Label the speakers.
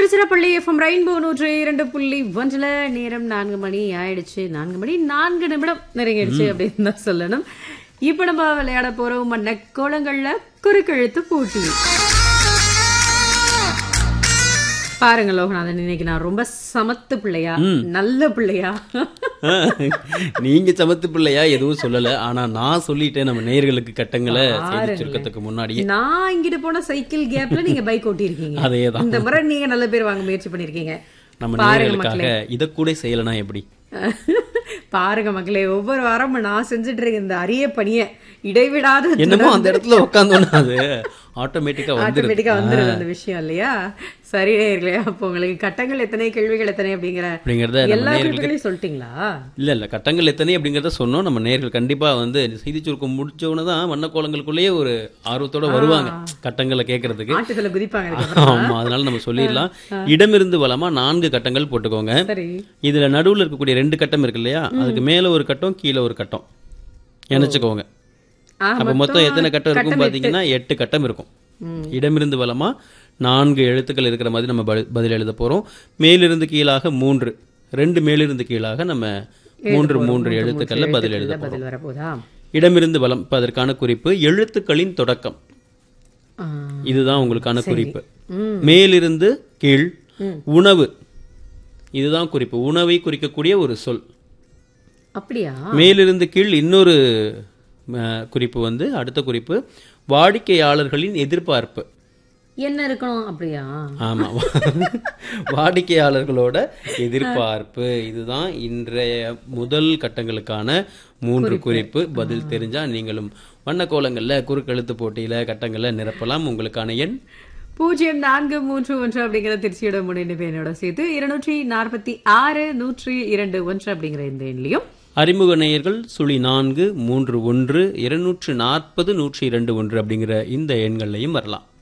Speaker 1: Tiruchirappalli FM rainbow நூற்று இரண்டு புள்ளி ஒன்றில் நேரம் நான்கு மணி ஆயிடுச்சு நான்கு மணி நான்கு நிமிடம் நெருங்கிடுச்சு அப்படின்னு தான் சொல்லணும் இப்போ நம்ம விளையாட போறோம் மண்ண கோலங்கள்ல குறுக்கெழுத்து போட்டி பாருங்க லோகநாதன் இன்னைக்கு நான் ரொம்ப சமத்து பிள்ளையா நல்ல பிள்ளையா
Speaker 2: நீங்க சமத்து பிள்ளையா எதுவும் சொல்லல ஆனா நான் சொல்லிட்டேன் நம்ம நேயர்களுக்கு கட்டங்களை செய்தி சுருக்கத்துக்கு முன்னாடியே
Speaker 1: நான் இங்கிட்டு போன சைக்கிள் கேப்ல நீங்க பைக் ஓட்டியிருக்கீங்க
Speaker 2: அதேதான்
Speaker 1: இந்த முறை நீங்க நல்ல பேர் வாங்க முயற்சி பண்ணிருக்கீங்க
Speaker 2: நம்ம
Speaker 1: பாருங்க
Speaker 2: நேயர்களுக்காக இத கூட செய்யலனா எப்படி
Speaker 1: பாருங்க மக்களே ஒவ்வொரு வாரமும் நான் செஞ்சுட்டு இருக்க இந்த அரிய பணியை இடைவிடாத
Speaker 2: என்னமோ அந்த இடத்துல உட்காந்தோன்னா அது ஆட்டோமேட்டிக்கா வந்துருது
Speaker 1: ஆட்டோமேட்டிக்கா வந்துருது அந்த விஷயம் இல்லையா சரி நேயர்களே அப்போ உங்களுக்கு கட்டங்கள் எத்தனை கேள்விகள் எத்தனை அப்படிங்கிற
Speaker 2: அப்படிங்கறத நம்ம
Speaker 1: எல்லா
Speaker 2: நேயர்களுக்கு
Speaker 1: குறிப்புகளையும் சொல்லிட்டீங்களா
Speaker 2: இல்ல இல்ல கட்டங்கள் எத்தனை அப்படிங்கறத சொன்னோம் நம்ம நேர்கள் கண்டிப்பா வந்து செய்தி சுருக்கம் முடிச்சவன தான் வண்ணக்கோலங்களுக்குள்ளேயே ஒரு ஆர்வத்தோட வருவாங்க கட்டங்களை கேட்கறதுக்கு
Speaker 1: ஆட்டத்துல குதிப்பாங்க அதுக்கப்புறம்.
Speaker 2: ஆமா அதனால நம்ம சொல்லிடலாம் இடமிருந்து வளமா நான்கு கட்டங்கள் போட்டுக்கோங்க
Speaker 1: சரி
Speaker 2: இதுல நடுவுல இருக்கக்கூடிய ரெண்டு கட்டம் இருக்கு இல்லையா அதுக்கு மேல ஒரு கட்டம் கீழே ஒரு கட்டம் நினைச்சுக்கோங்க
Speaker 1: ஆ,
Speaker 2: அப்ப மொத்தம் எத்தனை கட்டம் இருக்கும் பாத்தீங்கன்னா எட்டு கட்டம் இருக்கும் இடமிருந்து வலமா நான்கு எழுத்துக்கள் இருக்கிற மாதிரி நம்ம பதி- பதில் எழுத போறோம் மேலிருந்து கீழாக மூன்று ரெண்டு மேலிருந்து கீழாக நம்ம மூன்று மூன்று எழுத்துக்கள்ல பதில் எழுத போறோம்
Speaker 1: பதில் வரப்போதா
Speaker 2: இடமிருந்து வலம் இப்ப அதற்கான குறிப்பு எழுத்துக்களின் தொடக்கம்
Speaker 1: ஆ,
Speaker 2: இதுதான் உங்களுக்கான குறிப்பு மேலிருந்து கீழ் உணவு இதுதான் குறிப்பு உணவை குறிக்கக்கூடிய ஒரு சொல்
Speaker 1: அப்படியா
Speaker 2: மேலிருந்து கீழ் இன்னொரு அஹ், குறிப்பு வந்து அடுத்த குறிப்பு வாடிக்கையாளர்களின் எதிர்பார்ப்பு
Speaker 1: என்ன இருக்கணும் அப்படியா
Speaker 2: ஆமா வாடிக்கையாளர்களோட எதிர்பார்ப்பு இதுதான் இன்றைய முதல் கட்டங்களுக்கான மூன்று குறிப்பு பதில் தெரிஞ்சா நீங்களும் வண்ணக்கோலங்கள்ல குறுக்கெழுத்து போட்டியில கட்டங்களை நிரப்பலாம் உங்களுக்கான எண்
Speaker 1: பூஜ்ஜியம் நான்கு மூன்று ஒன்று அப்படிங்கிற திருச்சியோட முன்னிலை என்னோட சேர்த்து இருநூற்றி நாற்பத்தி ஆறு நூற்றி இரண்டு ஒன்று அப்படிங்கிற இந்த எண்லையும்
Speaker 2: அறிமுக நேயர்கள் சுழி நான்கு மூன்று ஒன்று இருநூற்று நாற்பது நூற்றி இரண்டு ஒன்று அப்படிங்கிற இந்த எண்கள்லையும் வரலாம்